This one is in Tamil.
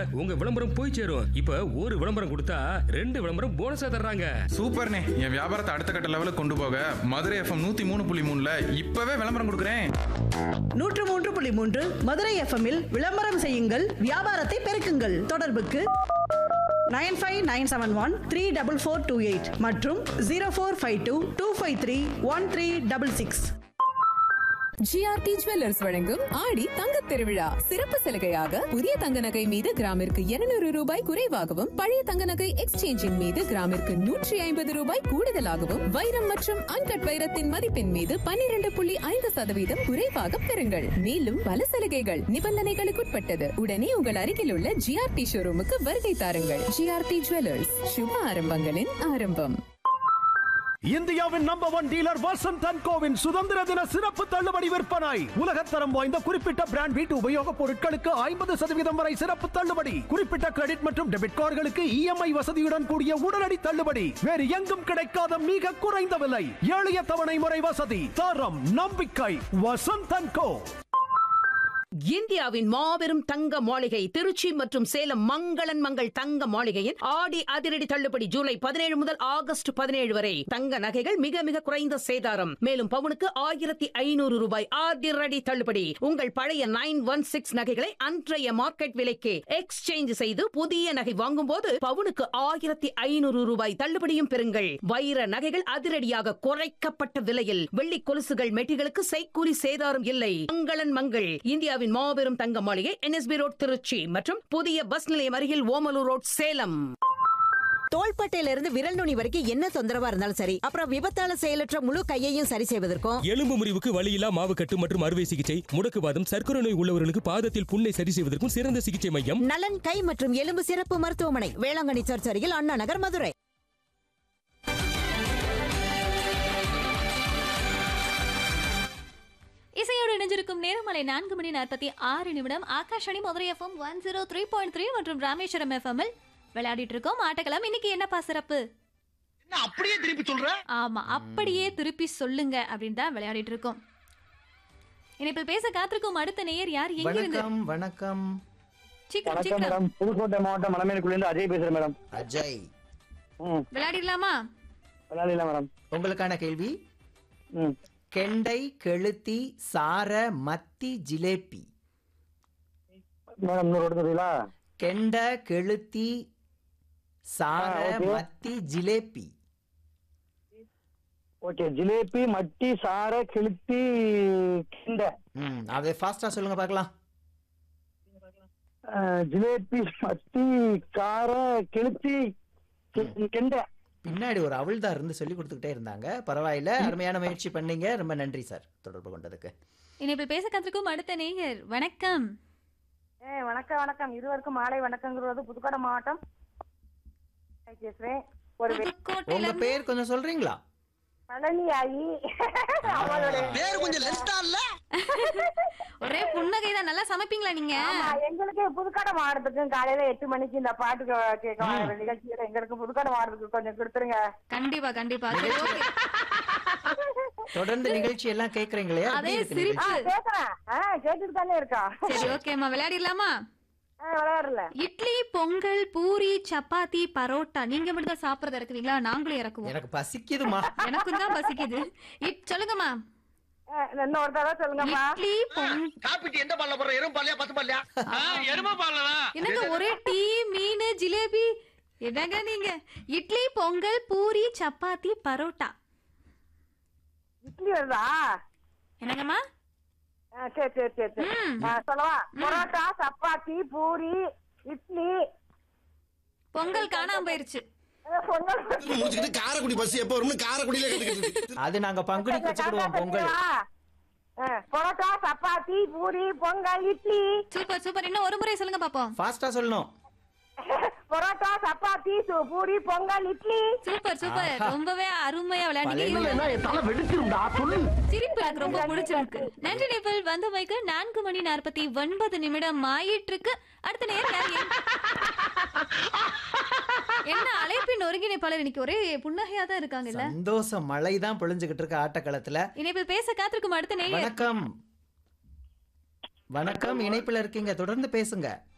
உங்க விளம்பரம் போய் சேரும் இப்ப ஒரு விளம்பரம் கொடுத்தா ரெண்டு விளம்பரம் போனஸா தர்றாங்க சூப்பர்ண்ணே என் வியாபாரத்தை அடுத்த கட்ட லெவலுக்கு கொண்டு போக மதுரை எஃப்எம் நூத்தி மூணு புள்ளி மூணுல இப்பவே விளம்பரம் கொடுக்குறேன் நூற்று மூன்று புள்ளி மூன்று மதுரை எஃப்எம்மில் விளம்பரம் செய்யுங்கள் வியாபாரத்தை பெருக்குங்கள் தொடர்புக்கு nine five nine seven one three double four two eight மற்றும் zero four five two two five three one three double six GRT jewellers வழங்கும் ஆடி தங்கத் திருவிழா சிறப்பு சலுகையாக புதிய தங்க நகை மீது கிராமிற்கு 200 ரூபாய் குறைவாகவும் பழைய தங்க நகை எக்ஸ்சேஞ்சின் மீது கிராமிற்கு நூற்றி ஐம்பது ரூபாய் கூடுதலாகவும் வைரம் மற்றும் அன்கட் வைரத்தின் மதிப்பின் மீது 12.5% புள்ளி ஐந்து சதவீதம் குறைவாக பெறுங்கள் மேலும் பல சலுகைகள் நிபந்தனைகளுக்குட்பட்டது உடனே உங்கள் அருகில் உள்ள ஜிஆர்டி ஷோரூமுக்கு வருகை தாருங்கள் ஜிஆர்டி ஜுவல்லர்ஸ் சுப ஆரம்பங்களின் ஆரம்பம் இந்தியாவின் number one dealer Vasanth and கோவின் சுதந்திர தின சிறப்பு தள்ளுபடி விற்பனை உலகத்தரம் வாய்ந்த குறிப்பிட்ட பிராண்ட் வீட்டு உபயோகப் பொருட்களுக்கு ஐம்பது சதவீதம் வரை சிறப்பு தள்ளுபடி குறிப்பிட்ட கிரெடிட் மற்றும் டெபிட் கார்டுகளுக்கு இஎம்ஐ வசதியுடன் கூடிய உடனடி தள்ளுபடி வேறு எங்கும் கிடைக்காத மிக குறைந்த விலை எளிய தவணை முறை வசதி தரம் நம்பிக்கை வசந்த் அண்ட் கோ இந்தியாவின் மாபெரும் தங்க மாளிகை திருச்சி மற்றும் சேலம் மங்களன் மங்கள் தங்க மாளிகையின் ஆடி அதிரடி தள்ளுபடி ஜூலை பதினேழு முதல் ஆகஸ்ட் பதினேழு வரை தங்க நகைகள் மிக மிக குறைந்த சேதாரம் மேலும் பவுனுக்கு ஆயிரத்தி ஐநூறு ரூபாய் அதிரடி தள்ளுபடி உங்கள் பழைய நைன் ஒன் சிக்ஸ் நகைகளை அன்றைய மார்க்கெட் விலைக்கு எக்ஸ்சேஞ்ச் செய்து புதிய நகை வாங்கும் போது பவுனுக்கு ஆயிரத்தி ஐநூறு ரூபாய் தள்ளுபடியும் பெறுங்கள் வைர நகைகள் அதிரடியாக குறைக்கப்பட்ட விலையில் வெள்ளி கொலுசுகள் மெட்டிகளுக்கு செய்கூலி சேதாரம் இல்லை மங்களன் மங்கள் இந்தியாவின் மாபெரும் தங்க மாளிகை என்எஸ்பி ரோட் திருச்சி மற்றும் புதிய பஸ் நிலையம் அருகில் ஓமலூர் ரோட் சேலம் தோள்பட்டையில இருந்து விரல் நுனி வரைக்கும் என்ன தொந்தரவா இருந்தாலும் சரி அப்புறம் விபத்தால செயலற்ற முழு கையையும் சரி செய்வதற்கும் எலும்பு முறிவுக்கு வலியில்லா மாவுக்கட்டு மற்றும் அறுவை சிகிச்சை முடக்குவாதம் சர்க்கரை நோய் உள்ளவர்களுக்கு பாதத்தில் புண்ணை சரி செய்வதற்கும் சிறந்த சிகிச்சை மையம் நலன் கை மற்றும் எலும்பு சிறப்பு மருத்துவமனை வேளாங்கண்ணி சர்ச் அருகில் அண்ணா நகர் மதுரை இசையோடு இணைஞ்சிருக்கும் நேரமலை நான்கு மணி நாற்பத்தி ஆறு நிமிடம் Akashvani Madurai FM one zero three point three மற்றும் ராமேஸ்வரம் எஃப்எம் விளையாடிட்டு இருக்கோம் ஆட்டக்கலாம் இன்னைக்கு என்னப்பா சிறப்பு அப்படியே திருப்பி சொல்ற ஆமா அப்படியே திருப்பி சொல்லுங்க அப்படின்னு தான் விளையாடிட்டு இருக்கோம் இனிப்பில் பேச காத்திருக்கும் அடுத்த நேயர் யார் எங்கிருந்து வணக்கம் வணக்கம் சீக்கிரம் சீக்கிரம் புதுக்கோட்டை மாவட்டம் மணமேலுக்குள்ள அஜய் பேசுறேன் மேடம் அஜய் ம் விளையாடிடலாமா விளையாடல மேடம் உங்களுக்கான கேள்வி ம் கெண்டை கெளுத்தி சார மத்தி ஜிலேபி மேடம் இன்னொரு வாட்டி சொல்றீங்களா கெண்ட கெளுத்தி சார ஆ, okay. மத்தி ஜிலேபி ஓகே ஜிலேபி மட்டி சார கிழுத்தி கிண்ட ம் அதை ஃபாஸ்டா சொல்லுங்க பார்க்கலாம் அஹ், ஜிலேபி மட்டி கார கிழுத்தி கி- கிண்ட பின்னாடி ஒரு அவள்தார் இருந்து சொல்லி கொடுத்துக்கிட்டே இருந்தாங்க பரவாயில்ல அருமையான முயற்சி பண்ணீங்க ரொம்ப நன்றி சார் தொடர்பு கொண்டதுக்கு இனிப்பில் பேச காத்திருக்கும் அடுத்த நேயர் வணக்கம் ஏ வணக்கம் வணக்கம் இருவருக்கும் மாலை வணக்கங்கிறது புதுக்கோட்டை மாவட்டம் பேசுறேன் ஒரு வே- புதுக்கோட்டையில உங்க இருந்து பேர் கொஞ்சம் சொல்றீங்களா பழனி ஆகி அவளோட பேர் கொஞ்சம் லெஸ்டா இல்ல ஒரே புன்னகை தான் நல்லா சமைப்பீங்களா நீங்க ஆமா, எங்களுக்கு புதுக்கோட்டை மாவட்டத்துக்கும் காலையில எட்டு மணிக்கு இந்த பாட்டு கே- கேட்க வர நிகழ்ச்சியில எங்களுக்கு புதுக்கோட்டை மாவட்டத்துக்கு கொஞ்சம் கொடுத்துருங்க கண்டிப்பா கண்டிப்பா சரி, okay. தொடர்ந்து நிகழ்ச்சி எல்லாம் கேக்குறீங்களே எப்படி அதே இருக்கு சிரிப்பு. நிகழ்ச்சி? ஆ, கேக்குறேன் ஆ கேட்டுட்டு தானே இருக்கா சரி ஓகேம்மா விளையாடிடலாமா ஆ, விளையாடல இட்லி பொங்கல் பூரி சப்பாத்தி பரோட்டா நீங்க மட்டும் தான் சாப்பிடறத இறக்குவீங்களா நாங்களும் இறக்குவோம் எனக்கு பசிக்குதுமா எனக்கும் தான் பசிக்குது இட் சொல்லுங்கம்மா ஆ, இன்னொரு தடவை சொல்லுங்கம்மா இட்லி பொங் காப்பிட்டு எந்த பால்ல போற எறும்பு பால்லையா பத்து பால்லையா எரும பால்லதான் என்னங்க ஒரே டீ மீன் ஜிலேபி என்னங்க நீங்க இட்லி பொங்கல் பூரி சப்பாத்தி பரோட்டா இட்லி வருதா என்னங்கம்மா ஆ, சரி சரி சரி சரி ம். ஆ, சொல்லவா பரோட்டா சப்பாத்தி பூரி இட்லி பொங்கல் காணாம போயிருச்சு ஆ, பொங்கல் முடிச்சுக்கிட்டு காரைக்குடி பஸ் எப்போ வரும்னு காரைக்குடியில கத்துக்கிட்டு அது நாங்க பங்குனிக்கு வச்சுக்கிடுவோம் பொங்கல் ஆ, பரோட்டா சப்பாத்தி பூரி பொங்கல் இட்லி சூப்பர் சூப்பர் இன்னும் ஒரு முறை சொல்லுங்க பாப்போம் ஃபாஸ்டா சொல்லணும் பரோட்டா சப்பாத்தி சு- பூரி பொங்கல் இட்லி சூப்பர் சூப்பர் ரொம்பவே அருமையா விளையாண்டீங்க பழைய என் தலை வெடிச்சிருந்தா சொல்லு சிரிப்பு எனக்கு ரொம்ப பிடிச்சிருக்கு நன்றி நேபிள் வந்தமைக்கு நான்கு மணி நாற்பத்தி ஒன்பது நிமிடம் ஆயிட்டு இருக்கு அடுத்த நேரம் யார் எங்க- என்ன அழைப்பின் ஒருங்கிணைப்பாளர் இன்னைக்கு ஒரே புன்னகையா தான் இருக்காங்க இல்ல சந்தோஷ மழை தான் பொழிஞ்சுகிட்டு இருக்கு ஆட்டக்களத்துல இணைப்பில் பேச காத்திருக்கும் அடுத்த நேயர் வணக்கம் வணக்கம் இணைப்புல இருக்கீங்க தொடர்ந்து பேசுங்க